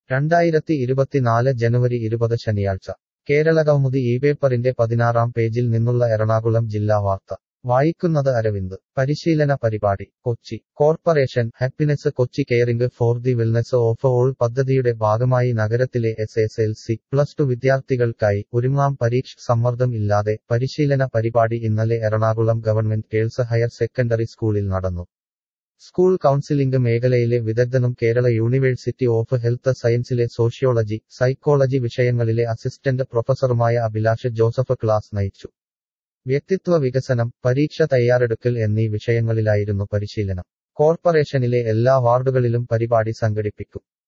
രണ്ടായിരത്തി ഇരുപത്തിനാല് ജനുവരി ഇരുപത് ശനിയാഴ്ച കേരളകൗമുദി ഈ പേപ്പറിന്റെ പതിനാറാം പേജിൽ നിന്നുള്ള എറണാകുളം ജില്ലാ വാർത്ത വായിക്കുന്നത് അരവിന്ദ് പരിശീലന പരിപാടി Kochi corporation happiness Kochi caring for the wellness of all പദ്ധതിയുടെ ഭാഗമായി നഗരത്തിലെ S S L C plus two വിദ്യാർത്ഥികൾക്കായി ഒരുങ്ങാം പരീക്ഷ സമ്മർദ്ദം ഇല്ലാതെ പരിശീലന പരിപാടി ഇന്നലെ Ernakulam government girls higher secondary സ്കൂളിൽ നടന്നു സ്കൂൾ കൗൺസിലിംഗ് മേഖലയിലെ വിദഗ്ധനും കേരള യൂണിവേഴ്സിറ്റി ഓഫ് ഹെൽത്ത് സയൻസിലെ സോഷ്യോളജി സൈക്കോളജി വിഷയങ്ങളിലെ അസിസ്റ്റന്റ് പ്രൊഫസറുമായ അഭിലാഷ് ജോസഫ് ക്ലാസ് നയിച്ചു വ്യക്തിത്വ വികസനം പരീക്ഷ തയ്യാറെടുക്കൽ എന്നീ വിഷയങ്ങളിലായിരുന്നു പരിശീലനം കോർപ്പറേഷനിലെ എല്ലാ വാർഡുകളിലും പരിപാടി സംഘടിപ്പിക്കും